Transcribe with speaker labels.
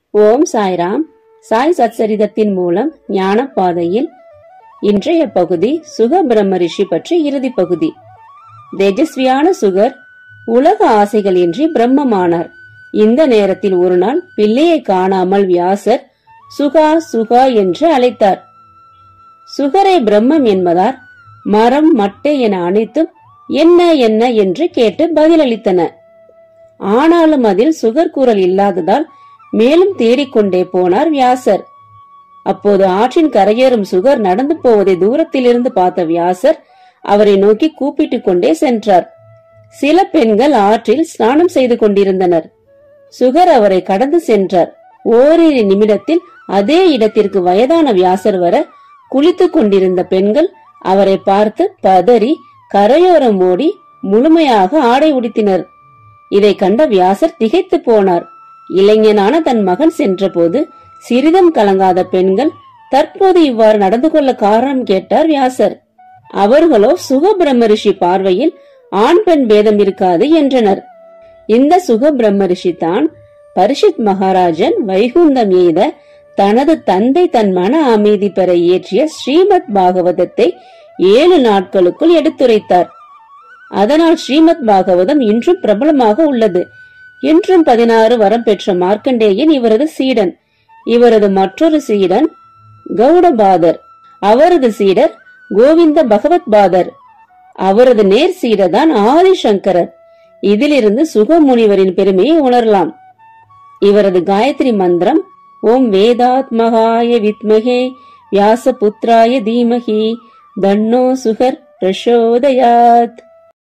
Speaker 1: ஓம் சாய்ராம் சாய் சச்சரிதத்தின் மூலம் ஞான பாதையில் இன்றைய பகுதி சுக பிரம்ம ரிஷி பற்றி இறுதி பகுதி தேஜஸ்வியான சுகர் உலக ஆசைகளின்றி பிரம்மமானார் இந்த நேரத்தில் ஒரு நாள் பிள்ளையை காணாமல் வியாசர் சுகா சுகா என்று அழைத்தார் சுகரே பிரம்மம் என்பதார் மரம் மட்டை என அனைத்தும் என்ன என்ன என்று கேட்டு பதிலளித்தன ஆனாலும் அதில் சுகர் கூறல் இல்லாததால் மேலும் தேடிக்கொண்டே போனார் வியாசர் அப்போது ஆற்றின் கரையேறும் சுகர் நடந்து போவதை தூரத்திலிருந்து பார்த்த வியாசர் அவரை நோக்கி கூப்பிட்டுக் கொண்டே சென்றார் சில பெண்கள் ஆற்றில் ஸ்நானம் செய்து கொண்டிருந்தனர் சுகர் அவரை கடந்து சென்றார் ஓரிரு நிமிடத்தில் அதே இடத்திற்கு வயதான வியாசர் வர குளித்துக் கொண்டிருந்த பெண்கள் அவரை பார்த்து பதறி கரையோரம் ஓடி முழுமையாக ஆடை உடுத்தினர் இதை கண்ட வியாசர் திகைத்து போனார் இளைஞனான தன் மகன் சென்றபோது சிறிதும் கலங்காத பெண்கள் தற்போது இவ்வாறு நடந்து கொள்ள காரணம் கேட்டார் வியாசர் அவர்களோ சுக பிரம்ம ரிஷி பார்வையில் ஆண் பெண் பேதம் இருக்காது என்றனர் இந்த சுக பிரம்ம ரிஷி தான் பரிஷித் மகாராஜன் வைகுந்தம் எய்த தனது தந்தை தன் மன அமைதி பெற இயற்றிய ஸ்ரீமத் பாகவதத்தை ஏழு நாட்களுக்குள் எடுத்துரைத்தார் அதனால் ஸ்ரீமத் பாகவதம் இன்றும் பிரபலமாக உள்ளது இன்றும் பதினாறு வரம் பெற்ற மார்க்கண்டேயன் இவரது சீடன் இவரது மற்றொரு சீடன் கௌடபாதர் அவரது சீடர் கோவிந்த பகவத் பாதர் அவரது நேர் சீடர்தான் ஆதிசங்கரர் இதிலிருந்து சுகமுனிவரின் பெருமையை உணரலாம் இவரது காயத்ரி மந்திரம் ஓம் வேதாத்மகாய வித்மகே வியாசபுத்ராய தீமகி தன்னோ சுகர் பிரசோதயாத்